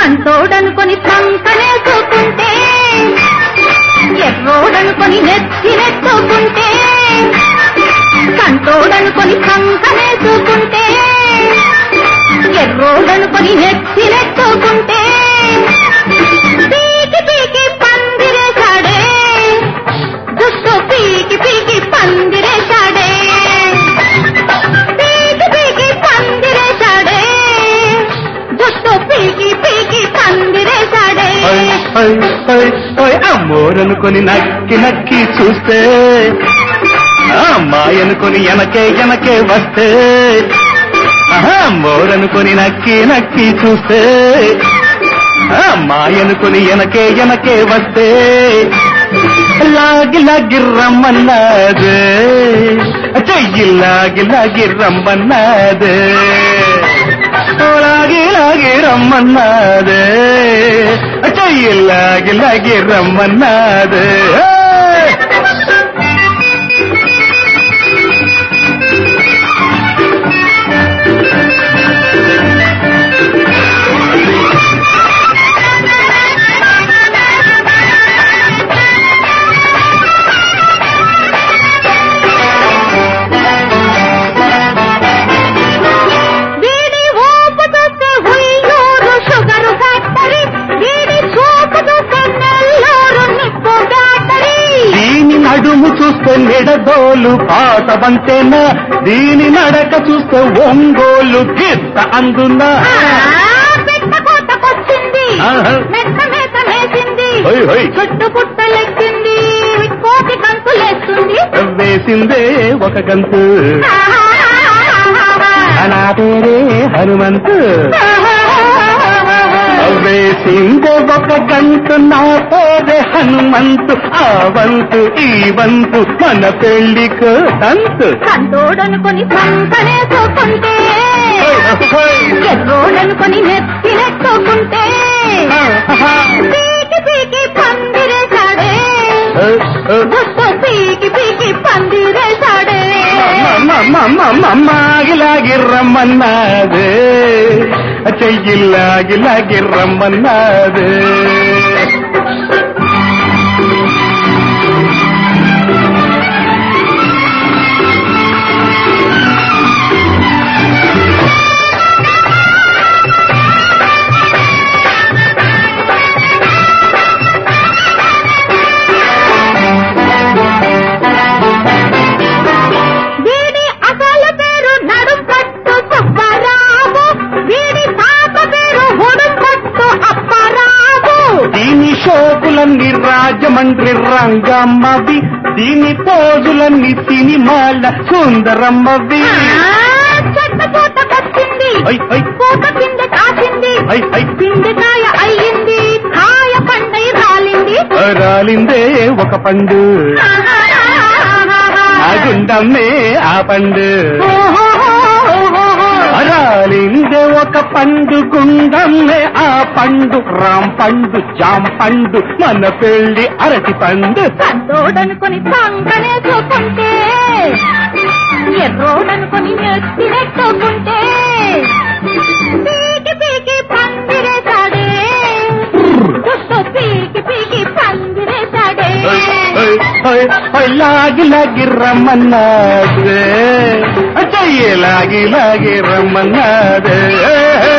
కంటోడనుకొని సంకనేసుకుంటే ఎర్రోడనుకొని నెత్తి నెత్తుకుంటే కంటోడనుకొని సంకనేసుకుంటే ఎర్రోడనుకొని నెత్తి నెత్తుకుంటే పీకి పీకి పందిరేశాడే జుట్టు పీకి పీకి పందిరేశాడే పీకి పీకి పందిరేశాడే జుట్టు పీకి పీకి పందిరేశాడే ఓయ్, ఓయ్, ఓయ్, ఓయ్, అమ్మోరనుకొని నక్కి నక్కి చూస్తే ఆ అమ్మాయి అనుకొని ఎనకే ఎనకే వస్తే ఆహా, అమ్మోరనుకొని నక్కి నక్కి చూస్తే ఆ అమ్మాయి అనుకొని ఎనకే ఎనకే వస్తే లాగి లాగి రమ్మన్నదే చెయ్యి లాగి లాగి రమ్మన్నదే లాగి లాగి రమ్మన్నదే చెయ్యి లాగి లాగి రమ్మన్నదే వీడి ఊపు చూస్తే ఉయ్యూరు షుగరు ఫ్యాక్టరీ వీడి చూపు చూస్తే నెల్లూరు నిప్పు ఫ్యాక్టరీ దీని నడుము చూస్తే నిడదోలు పాత బంతేనా దీని నడక చూస్తే ఒంగోలు గిత్త అందునా పెట్ట కోతకొచ్చింది ఆహా. మెత్త మేత మేసింది హోయ్ హోయ్ చుట్టు పుట్టలెక్కింది కోటి కంతులేస్తుంది వేసిందే ఒక గంతు నా పేరే హనుమంతు వేసిందే ఒక గంతు నా పేరే హనుమంతు ఆ వంతు ఈ వంతు మన పెళ్లికు తంతు కంటోడనుకొని సంకనేసుకుంటే ఎర్రోడనుకొని నెత్తి నెట్టుకుంటే పీకి పీకి పందిరేశాడే గుట్టు పీకి పీకి పందిరేశాడే మాగిలాగి రమ్మన్నాదే చెయ్యిలాగిలాగి రమ్మన్నాదే వీడి అసలు పేరు నడుపట్టు సుబ్బారావు వీడి తాత పేరు ఉడుపట్టు అప్పారావు దీని షోకులన్నీ రాజమండ్రి రంగమ్మవి దీని పోజులన్నీ సినిమాల సుందరమ్మవి చెట్టు పూటకొచ్చింది ఐ, ఐ. పూట కింద కాసింది ఐ, ఐ. పిండికాయ అయ్యింది కాయ పండై రాలింది రాలిందే ఒక పండు ఆ గుండమ్మే ఆ పండు రాలిందే ఒక పండు గుండమ్మే ఆ పండు రామ్ పండు జామ్ పండు మన పెళ్లి అరటి పండు సంతోడనుకొని సంకనేసుకుంటే ఎర్రోడనుకొని నెత్తి నెట్టుకుంటే పీకి పీకి పందిరేశాడే చుట్టూ పీకి పీకి పందిరేశాడే ఓయ్, ఓయ్, ఓయ్, లాగి లాగి రమ్మన్నాదే చెయ్యి లాగి లాగి రమ్మన్నాదే